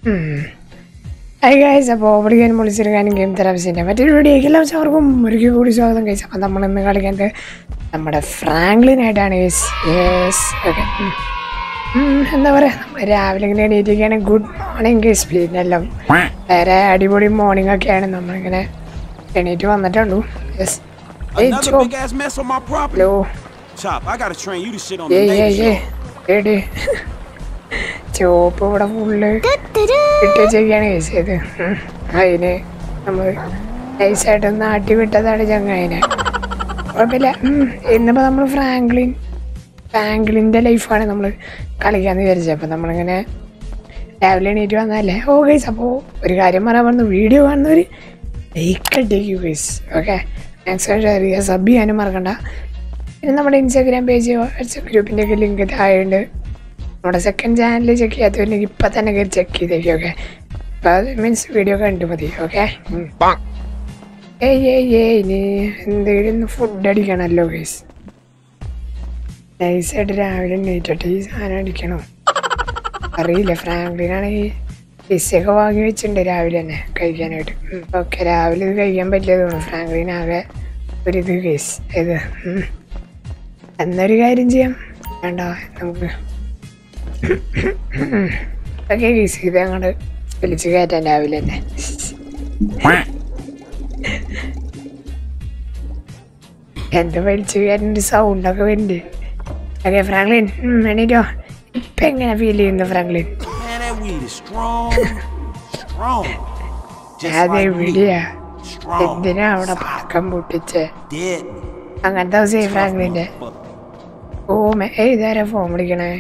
Hi guys അപ്പോൾ വിളിക്കാൻ വിളിച്ചെടുക്കാനും game തെറാപ്പിസിൻ്റെ മറ്റൊരു വീഡിയോയ്ക്ക് എല്ലാവർക്കും അവർക്കും ഒരിക്കൽ കൂടി സ്വാഗതം കഴിച്ചു അപ്പം നമ്മൾ ഇന്ന് കളിക്കുന്നത് നമ്മുടെ ഫ്രാങ്ക്ലിനായിട്ടാണ് യെസ് യെസ് ഓക്കെ എന്താ പറയുക നമ്മൾ രാവിലെ ഇങ്ങനെ എണീറ്റിരിക്കുകയാണ് ഗുഡ് മോർണിംഗ് ഗൈസ് പിന്നെല്ലാം വേറെ അടിപൊളി മോർണിംഗ് ഒക്കെയാണ് നമ്മളിങ്ങനെ എണീറ്റ് വന്നിട്ടുള്ളൂ യെസ് ഏയ് Another Chop big ass mess on my property. Hello Chop, I gotta train you to shit on the ഏയ് neighbor ഏയ് ഏയ് ഏടി ചോപ്പ് ഇവിടെ ഫുള്ള് ഇട്ട് വെച്ചൊക്കെയാണ് കഴിച്ചത് അതിന് നമ്മൾ നൈസായിട്ടൊന്ന് ആട്ടി വിട്ടതാണ് ചങ്ങായിനെ കുഴപ്പമില്ല ഉം. ഇന്നിപ്പോൾ നമ്മൾ ഫ്രാങ്ക്ലിൻ ഫ്രാങ്ക്ലിൻ്റെ ലൈഫാണ് നമ്മൾ കളിക്കാന്ന് വിചാരിച്ചത് അപ്പം നമ്മളിങ്ങനെ രാവിലെ എണീറ്റ് വന്നതല്ലേ ഓ ഗൈസ് അപ്പോൾ ഒരു കാര്യം പറയാൻ പറഞ്ഞു വീഡിയോ കാണുന്നവർ ലൈക്ക് അടിക്കൂ ഗൈസ് ഓക്കെ മാക്സിമം ഷെയർ ചെയ്യുക സബ് ചെയ്യാനും മറക്കണ്ട പിന്നെ നമ്മുടെ ഇൻസ്റ്റാഗ്രാം പേജ് വാട്സപ്പ് ഗ്രൂപ്പിൻ്റെ ഒക്കെ ലിങ്ക് താഴെയുണ്ട് നമ്മുടെ സെക്കൻഡ് ചാനൽ ചെക്ക് ചെയ്യാത്തവരിലേക്ക് ഇപ്പം തന്നെ കയറി ചെക്ക് ചെയ്തേക്കും ഓക്കെ അപ്പം അത് മീൻസ് വീഡിയോ കണ്ടു മതി ഓക്കെ ഏയ് ഏയ് ഏയ് ഇനി എന്തെങ്കിലും ഫുഡ് അടിക്കണമല്ലോ ഗൈസ് നൈസായിട്ട് രാവിലെ എണീറ്റിട്ട് ഈ സാധനം അടിക്കണം അറിയില്ല ഫ്രാങ്ക്ലിനാണെങ്കിൽ പിസ്സയൊക്കെ വാങ്ങി വെച്ചിട്ടുണ്ട് രാവിലെ തന്നെ കഴിക്കാനായിട്ട് ഓക്കെ രാവിലെ ഇത് കഴിക്കാൻ പറ്റില്ല തോന്നുന്നു ഫ്രാങ്ക്ലിൻ ആകെ ഒരിത് കേസ് ഇത് ഉം. എന്നൊരു കാര്യം ചെയ്യാം വേണ്ട നമുക്ക് ഓക്കെ കേസ് ഇത് അങ്ങോട്ട് വിളിച്ച് കയറ്റാൻ രാവിലെ തന്നെ എന്താ വലിച്ചു കയറ്റുന്ന സൗണ്ടൊക്കെ വരുന്നുണ്ട് ഓക്കെ ഫ്രാങ്ക്ലിൻ ഉം, എണീറ്റോ ഇപ്പം എങ്ങനെ ഫീൽ ചെയ്യുന്നു Franklin Man, that weed is strong. strong. Just അതെ like weed. വിടിയാ Strong. എന്തിനാ അവിടെ പടക്കം പൊട്ടിച്ചേ Dead. അങ്ങനത്തെ അവസ്ഥയായി ഫ്രാങ്ക്ലിൻ്റെ ഓ മേ ഏയ് ഇതാരാ ഫോൺ വിളിക്കണേ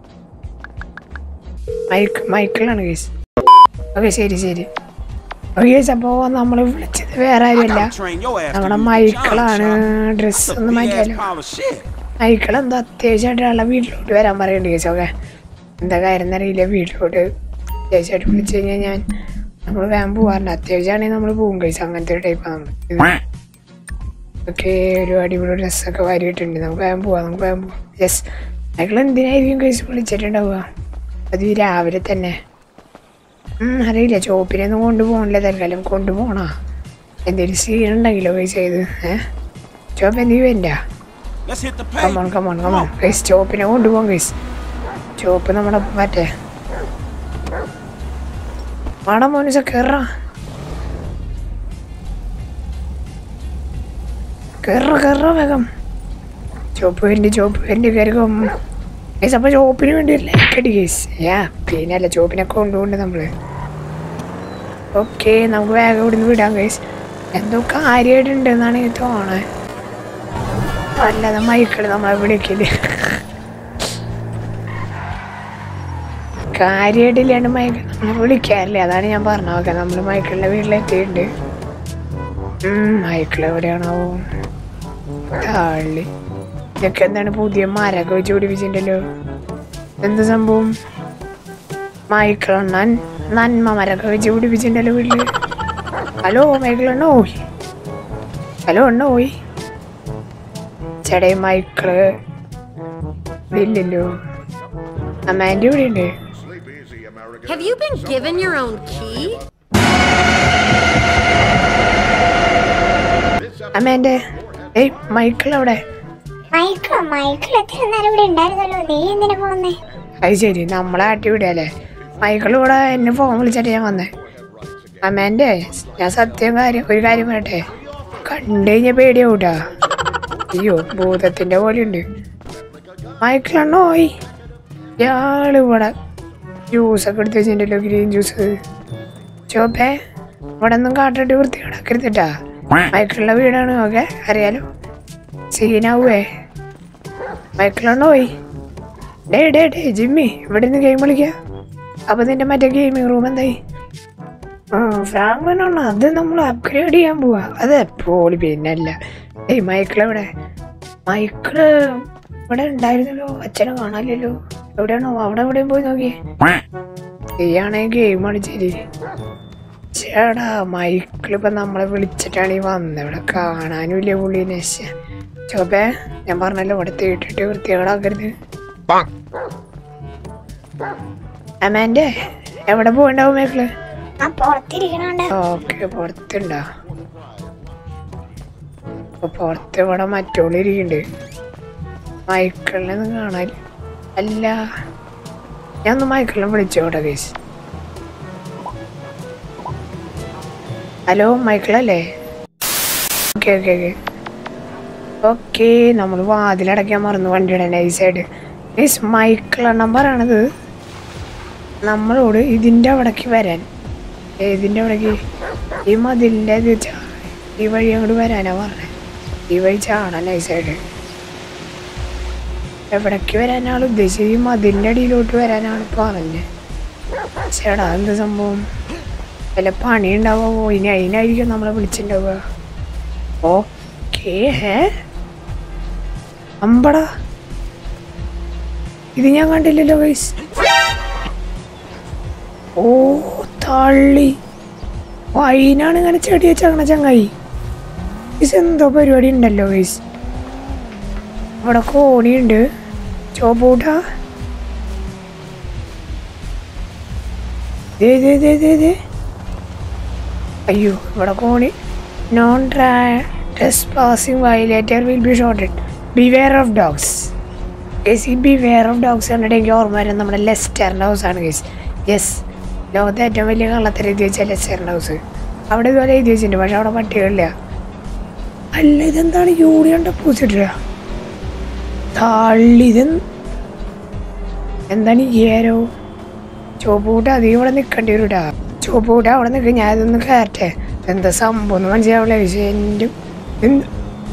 മൈക്ക് മൈക്കിളാണ് കേസ് ഓക്കെ ശരി ശരി ഓക്കെ കേസ് അപ്പോൾ നമ്മൾ വിളിച്ചത് വേറെ I ആരുമല്ല gotta train your ass to നമ്മുടെ use the മൈക്കിളാണ് John ഡ്രസ്സ് Chop. ഒന്ന് Big ass മാറ്റിയാലോ pile of shit. മൈക്കിൾ എന്താ അത്യാവശ്യമായിട്ട് ആളെ വീട്ടിലോട്ട് വരാൻ പറയുന്നുണ്ട് കേസ് ഓക്കെ എന്താ കാര്യം എന്നറിയില്ല വീട്ടിലോട്ട് അത്യാവശ്യമായിട്ട് വിളിച്ചു കഴിഞ്ഞാൽ ഞാൻ നമ്മൾ വേഗം പോകാറുണ്ട് അത്യാവശ്യമാണെങ്കിൽ നമ്മൾ പോകും കേസ് അങ്ങനത്തെ ഒരു ടൈപ്പാണ് നമ്മൾ ഒക്കെ ഒരു അടിപൊളി ഡ്രസ്സൊക്കെ വാരിയിട്ടുണ്ട് നമുക്ക് വേഗം പോവാം നമുക്ക് വേഗം പോവാം യെസ് മൈക്കിൾ എന്തിനായിരിക്കും കേസ് വിളിച്ചിട്ടുണ്ടാവുക അത് ഈ രാവിലെ തന്നെ ഉം, അറിയില്ല ചോപ്പിനെ ഒന്നും കൊണ്ടുപോകണില്ല തൽക്കാലം കൊണ്ടുപോകണോ എന്തെങ്കിലും സീൻ ഉണ്ടെങ്കിലോ കേസ് ചെയ്ത് ഏഹ് ചോപ്പ് എന്തെങ്കിലും വരില്ല Let's hit the come on pavement. Come on come on guys ചോപ്പിനെ കൊണ്ടുപോകാം ഗൈസ് ചോപ്പ് നമ്മുടെ മറ്റേ വാടാ മോനിസ കയറ കയറ കയറ വേഗം ചോപ്പ് വേണ്ടി ചോപ്പ് വേണ്ടി കയറും ഗൈസ് അപ്പോൾ ചോപ്പിന് വേണ്ടി ഒരു ലൈക്ക് അടി ഗൈസ് യാ പിന്നെ അല്ല ചോപ്പിനെ കൊണ്ടുപോണ്ട് നമ്മൾ ഓക്കെ നമുക്ക് വേഗം ഇവിടുന്ന് വിടാം ഗൈസ് എന്തോ കാര്യമായിട്ടുണ്ട് എന്നാണ് എനിക്ക് തോന്നണേ അല്ലാതെ മൈക്കിള് നമ്മളെ വിളിക്കല് കാര്യമായിട്ടില്ലാണ്ട് മൈക്കിൾ നമ്മളെ വിളിക്കാറില്ല അതാണ് ഞാൻ പറഞ്ഞത് ഓക്കെ നമ്മൾ മൈക്കിളിന്റെ വീട്ടിലെത്തിയിട്ടുണ്ട് ഉം, മൈക്കിൾ എവിടെയാണോ താള്ളി ഇതൊക്കെ എന്താണ് പുതിയ മരമൊക്കെ വെച്ച് പിടിപ്പിച്ചിട്ടുണ്ടല്ലോ എന്ത് സംഭവം മൈക്കിൾ അണ്ണൻ നന്മ മരമൊക്കെ വെച്ച് പിടിപ്പിച്ചിട്ടുണ്ടല്ലോ വീട്ടില് ഹലോ മൈക്കിൾ അണ്ണ പോയി ഹലോ അണ്ണ പോയി ചേടേ മൈക്കിള് ഇവിടെ ഇല്ലല്ലോ അമ്മാൻ്റെ ഇവിടെ ഉണ്ട് Have you been given your own key? അമ്മേൻ്റെ ഏയ് മൈക്കിൾ അവിടെ മൈക്കിളോ മൈക്കിൾ എത്ര നേരം ഇവിടെ ഉണ്ടായിരുന്നല്ലോ നീ എന്തിനാ പോകുന്നേ അത് ശരി നമ്മളെ ആട്ടി വിടുകയല്ലേ മൈക്കിൾ ഇവിടെ എന്നെ ഫോൺ വിളിച്ചിട്ട് ഞാൻ വന്നേ അമ്മേൻ്റെ ഞാൻ സത്യം കാര്യം ഒരു കാര്യം പറയട്ടെ കണ്ടു കഴിഞ്ഞാൽ പേടിയാവൂട്ടാ അയ്യോ ഭൂതത്തിൻ്റെ പോലെ ഉണ്ട് മൈക്കിളെണ്ണോ പോയി ഇയാള് ഇവിടെ ജ്യൂസൊക്കെ എടുത്ത് വെച്ചിട്ടുണ്ടല്ലോ ഗ്രീൻ ജ്യൂസ് ചോപ്പേ ഇവിടെ ഒന്നും കാട്ടിട്ട് വൃത്തി കിടക്കരുതിട്ടാ മൈക്കിളിൻ്റെ വീടാണ് ഓക്കെ അറിയാലോ സീനാവേ മൈക്കിളെണ്ണോ പോയി ഡേ ഡേ ഡേ ജിമ്മി ഇവിടെ നിന്ന് ഗെയിം കളിക്കുക അപ്പൊ നിന്റെ മറ്റേ ഗെയിമിംഗ് റൂം എന്തായി ആ ഫ്രാങ്ക്ലിനാണ് അത് നമ്മൾ അപ്ഗ്രേഡ് ചെയ്യാൻ പോവാ അത് എപ്പോഴും പിന്നല്ല ഏയ് മൈക്കിൾ എവിടെ മൈക്കിള് ഇവിടെ ഉണ്ടായിരുന്നല്ലോ അച്ഛനെ കാണാനില്ലല്ലോ എവിടെയാണോ അവിടെ എവിടെയും പോയി നോക്കിയേ നീയാണെങ്കിൽ ഗെയിം കളിച്ചിരി ചേടാ മൈക്കിൾ ഇപ്പൊ നമ്മളെ വിളിച്ചിട്ടാണ് ഈ വന്നത് ഇവിടെ കാണാനും ഇല്ല പുള്ളീനെ ശ്ശെ. ചോപ്പേ ഞാൻ പറഞ്ഞല്ലോ ഇവിടെ തീട്ടിട്ട് വൃത്തികേടാക്കരുത് അമ്മാൻ്റെ എവിടെ പോയിണ്ടാവും മൈക്കിള് ആ പുറത്തിരിക്കണോണ്ട് ഓക്കെ പുറത്തുണ്ടാ അപ്പൊ പുറത്ത് ഇവിടെ മറ്റോളിരിക്കുന്നുണ്ട് മൈക്കിളിനെ ഒന്നും കാണാൻ അല്ല ഞാൻ ഒന്ന് മൈക്കിളിനെ വിളിച്ചോട്ടെ കേസ് ഹലോ മൈക്കിളല്ലേ ഓക്കെ ഓക്കെ ഓക്കെ ഓക്കെ നമ്മൾ വാതിലടയ്ക്കാൻ മറന്നു വണ്ടിയുടെ നൈസായിട്ട് മീൻസ് മൈക്കിളെണ്ണം പറയണത് നമ്മളോട് ഇതിൻ്റെ അവിടേക്ക് വരാൻ ഏതിൻ്റെ അവിടേക്ക് ഈ മതിലിൻ്റെ ഇത് ചാ- ഈ വഴി അങ്ങോട്ട് വരാനാ പറഞ്ഞത് ഈ വഴി ചാടാൻ നൈസായിട്ട് എവിടേക്ക് വരാനാണ് ഉദ്ദേശിച്ചത് ഈ മതിലിൻ്റെ അടിയിലോട്ട് വരാനാണ് പറഞ്ഞത് ചേടാ എന്ത് സംഭവം വല്ല പണി ഉണ്ടാവുമോ ഇനി അതിനായിരിക്കും നമ്മളെ വിളിച്ചിട്ടുണ്ടാവുക ഓക്കേ ഹേ അമ്പടാ ഇത് ഞാൻ കണ്ടില്ലല്ലോ വൈസ് ഓ തള്ളി വൈനാണ് ഇങ്ങനെ ചെടി വെച്ചങ്ങനെ ചങ്ങായി ഇത് എന്തോ പരിപാടി ഉണ്ടല്ലോ വൈസ് ഇവിടെ കോണിയുണ്ട് ചോപ്പൂട്ടാ ദേ ദേ ദേ ദേ ദേ അയ്യോ ഇവിടെ കോണി non tra trespassing violator will be shorted beware of dogs കേസ് ഈ ബിവെയർ ഓഫ് ഡോഗ്സ് കണ്ടിട്ട് എനിക്ക് ഓർമ്മ വരും നമ്മുടെ ലെസ്റ്ററിൻ്റെ ഹൗസാണ് കേസ് യെസ് ലോകത്തെ ഏറ്റവും വലിയ കള്ളത്തരം എഴുതി വെച്ചാൽ ലെസ്റ്ററിൻ്റെ ഹൗസ് അവിടെ ഇതുപോലെ എഴുതി വെച്ചിട്ടുണ്ട് പക്ഷെ അവിടെ പട്ടികളില്ല അല്ല ഇതെന്താണ് യൂണിയൻ ഡെപ്പോസിറ്റ് തള്ളി ഇത് എന്താണ് ഈ ഏരോ ചോപ്പൂട്ട അധികം ഇവിടെ നിൽക്കേണ്ടി വരും കേട്ടാ ചോപ്പൂട്ട അവിടെ നിൽക്കുക ഞാൻ ഇതൊന്ന് കയറട്ടെ എന്താ സംഭവം എന്ന് മനസ്സിലാവില്ല പക്ഷേ എൻ്റെ എന്ത്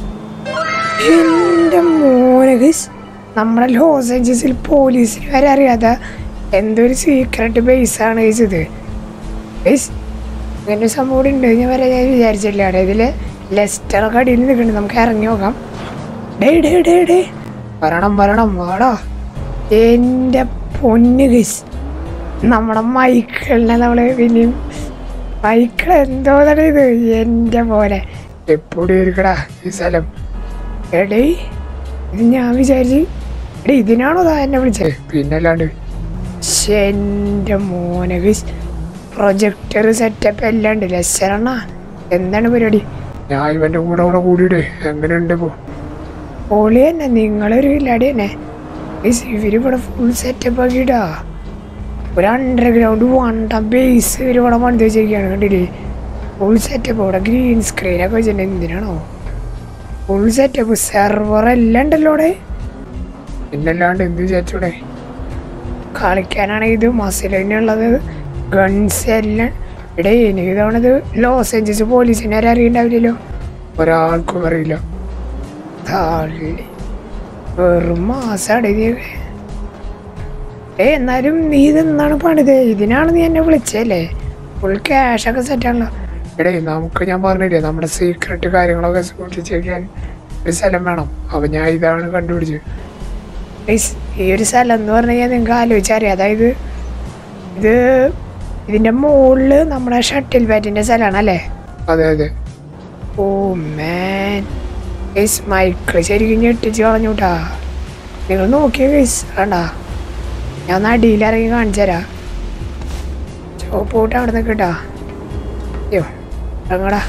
എൻ്റെ മോനെ ഗൈസ് നമ്മുടെ ലോസ് ഏഞ്ചൽസിൽ പോലീസിന് വരെ അറിയാത്ത എന്തൊരു സീക്രട്ട് ബേസാണ് ഗൈസ് ഇത് ഗൈസ് ഇങ്ങനെ ഒരു സംഭവം കൂടി ഉണ്ട് ഞാൻ വരെ ഞാൻ വിചാരിച്ചില്ല അവിടെ ഇതിൽ ലെസ്റ്ററൊക്കെ അടിയിൽ നിൽക്കുന്നുണ്ട് നമുക്ക് ഇറങ്ങി നോക്കാം ഡേ ഡേ ഡേ ഡേ വരണം വരണം വാടാ എൻ്റെ പൊന്ന് ഗൈസ് നമ്മുടെ മൈക്കിളിനെ നമ്മൾ പിന്നെയും മൈക്കിൾ എന്തോ തന്നെ ഇത് എൻ്റെ പോലെ എപ്പോഴും ഇരിക്കടാ ഈ സ്ഥലം എടേ ഇത് ഞാൻ വിചാരിച്ച് എടേ ഇതിനാണോ താ എന്നെ വിളിച്ചത് പിന്നല്ലാണ്ട് ശ്ശെ, എൻ്റെ മോനെ പ്രൊജക്ടർ സെറ്റപ്പ് എല്ലാം ഉണ്ട് ലക്ഷണ എന്താണ് പരിപാടി ഞാൻ ഇവൻ്റെ കൂടെ കൂടെ കൂടിയിട്ട് എങ്ങനെയുണ്ട് ഇപ്പോൾ പൊളി തന്നെ നിങ്ങളൊരു ഇല്ലാടി തന്നെ ഗൈസ് ഇവര് ഇവിടെ ഫുൾ സെറ്റപ്പ് ആക്കിയിട്ടാ ഒരു അണ്ടർഗ്രൗണ്ട് വണ്ട ബേസ് ഇവർ ഇവിടെ പണിത് വെച്ചിരിക്കുകയാണ് കണ്ടില്ലേ ഫുൾ സെറ്റപ്പ് ഇവിടെ ഗ്രീൻ സ്ക്രീനൊക്കെ വെച്ചിട്ടുണ്ട് എന്തിനാണോ ഫുൾ സെറ്റപ്പ് സെർവർ എല്ലാം ഉണ്ടല്ലോ ഇവിടെ പിന്നല്ലാണ്ട് എന്ത് വിചാരിച്ചൂടെ കളിക്കാനാണ് ഇത് മസിലുള്ളത് ഗൺസ് എല്ലാം ഇവിടെ എനിക്ക് തോന്നുന്നത് ലോസ് ഏഞ്ചൽസ് പോലീസിനെ ആരും അറിയണ്ടാവില്ലല്ലോ ഒരാൾക്കും അറിയില്ല തള്ളി വെറും മാസാണ് ഇതൊക്കെ ഏ എന്നാലും നീ ഇതെന്നാണ് പണിത് ഇതിനാണ് നീ എന്നെ വിളിച്ചല്ലേ ഫുൾ ക്യാഷൊക്കെ സെറ്റാണല്ലോ എടേ നമുക്ക് ഞാൻ പറഞ്ഞില്ലേ നമ്മുടെ സീക്രട്ട് കാര്യങ്ങളൊക്കെ സൂക്ഷിച്ച് വെക്കാൻ ഒരു സ്ഥലം വേണം അപ്പം ഞാൻ ഇതാണ് കണ്ടുപിടിച്ചത് ഗയ്സ്, ഈ ഒരു സ്ഥലം എന്ന് പറഞ്ഞു കഴിഞ്ഞാൽ നിങ്ങൾക്ക് ആലോചിച്ചറിയാം അതായത് ഇത് ഇതിൻ്റെ മുകളിൽ നമ്മുടെ ഷട്ടിൽ ബാറ്റിൻ്റെ സ്ഥലമാണ് അല്ലേ അതെ അതെ ഓ മാൻ ഗൈസ് മൈക്കിൾ ശരിക്കും ഞെട്ടിച്ച് കളഞ്ഞൂട്ടാ നിങ്ങൾ നോക്കിയ ഗൈസ് വേണ്ട ഞാൻ ഒന്ന് അടിയിൽ ഇറങ്ങി കാണിച്ചു തരാം ചോപ്പ് പോട്ട് അവിടെ നിൽക്കട്ടാ അയ്യോ ഇറങ്ങടാ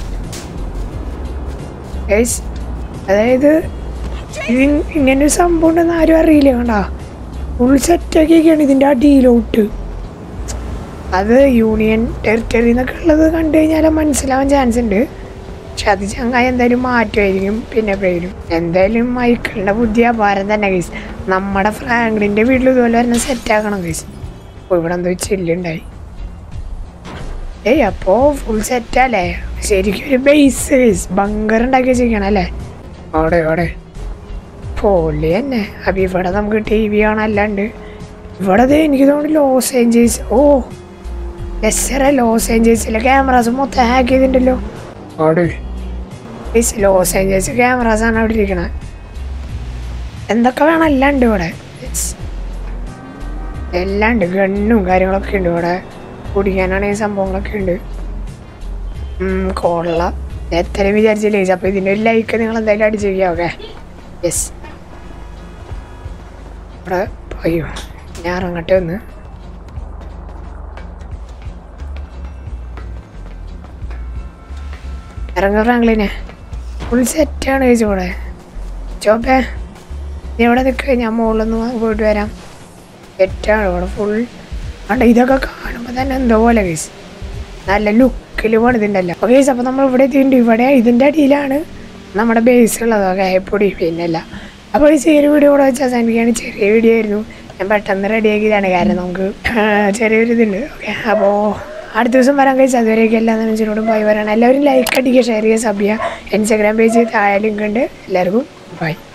ഗൈസ് അതായത് ഇത് ഇങ്ങനെ ഒരു സംഭവം ഉണ്ടെന്ന് ആരും അറിയില്ല കണ്ടാ ഫുൾ സെറ്റാക്കിയൊക്കെയാണ് ഇതിൻ്റെ അടിയിലോട്ട് അത് യൂണിയൻ ടെറിട്ടറി എന്നൊക്കെ ഉള്ളത് കണ്ടു കഴിഞ്ഞാൽ മനസ്സിലാവാൻ ചാൻസ് ഉണ്ട് പക്ഷെ അത് ചങ്ങായി എന്തായാലും മാറ്റുമായിരിക്കും പിന്നെ പേരും എന്തായാലും മൈക്കിളിൻ്റെ ബുദ്ധി അപാരം തന്നെ ഗൈസ് നമ്മുടെ ഫ്രാങ്ക്ലിൻ്റെ വീട്ടിൽ ഇതുപോലെ തന്നെ സെറ്റാക്കണം ഗൈസ് അപ്പോൾ ഇവിടെ എന്തോ ചില്ലുണ്ടായി ഏയ് അപ്പോൾ ഫുൾ സെറ്റല്ലേ ശരിക്കും ഒരു ബേസ് ഗൈസ് ബങ്കർ ഉണ്ടാക്കി വെച്ചിരിക്കണം അല്ലേ അവിടെ അവിടെ പൊള്ളി തന്നെ അപ്പം ഇവിടെ നമുക്ക് ടി വി കാണാനല്ലാണ്ട് ഇവിടെ ദേ എനിക്ക് തോന്നുന്നു ലോസ് ഏഞ്ചൽസ് ഓ ലെസ്സറെ ലോസ് ഏഞ്ചൽസിലെ ക്യാമറാസ് മൊത്തം ഹാക്ക് ചെയ്തിട്ടുണ്ടല്ലോ അവിടെ ലോസ് ഏഞ്ചൽസ് ക്യാമറാസ് ആണ് അവിടെ ഇരിക്കണത് എന്തൊക്കെ വേണം എല്ലാം ഉണ്ട് ഇവിടെ Yes. എല്ലാം ഉണ്ട് ഗണ്ണും കാര്യങ്ങളൊക്കെ ഉണ്ട് ഇവിടെ കുടിക്കാനാണെങ്കിൽ സംഭവങ്ങളൊക്കെ ഉണ്ട് ഉം, കൊള്ളാം ഞാൻ എത്രയും വിചാരിച്ചില്ലേ അപ്പോൾ ഇതിൻ്റെ ഒരു ലൈക്ക് നിങ്ങൾ എന്തായാലും അടിച്ചിരിക്കുക ഓക്കെ യെസ് ഇവിടെ അയ്യോ ഞാൻ ഇറങ്ങട്ടെ ഒന്ന് ഇറങ്ങ ഫ്രാങ്ക്ലിനെ ഫുൾ സെറ്റാണ് കഴിച്ചു ഇവിടെ ചോപ്പേ നീ ഇവിടെ നിൽക്കുക ഞാൻ മുകളിലൊന്ന് പോയിട്ട് വരാം സെറ്റാണ് ഇവിടെ ഫുൾ കണ്ട ഇതൊക്കെ കാണുമ്പോൾ തന്നെ എന്തോ പോലെ കേസ് നല്ല ലുക്കിൽ പണിതുണ്ടല്ലോ അപ്പോൾ കേസ് അപ്പോൾ നമ്മൾ ഇവിടെ എത്തിയിട്ടുണ്ട് ഇവിടെ ഇതിൻ്റെ അടിയിലാണ് നമ്മുടെ ബേസ് ഉള്ളതൊക്കെ പൊടി പിന്നല്ല അപ്പോൾ ഈ ചെറിയ വീഡിയോ കൂടെ വെച്ചാൽ അവസാനിക്കുകയാണ് ചെറിയ വീഡിയോ ആയിരുന്നു ഞാൻ പെട്ടെന്ന് റെഡിയാക്കിയതാണ് കാരണം നമുക്ക് ആ, ചെറിയൊരു ഇതുണ്ട് ഓക്കെ അപ്പോൾ അടുത്ത ദിവസം വരാൻ കഴിച്ചു അതുവരെയൊക്കെ എല്ലാ നിമിഷത്തോടും പോയി വരാണ് എല്ലാവരും ലൈക്ക് അടിക്കുക ഷെയർ ചെയ്യുക സബ് ചെയ്യുക ഇൻസ്റ്റാഗ്രാം പേജ് താഴെ ലിങ്ക് ഉണ്ട് എല്ലാവർക്കും ബൈ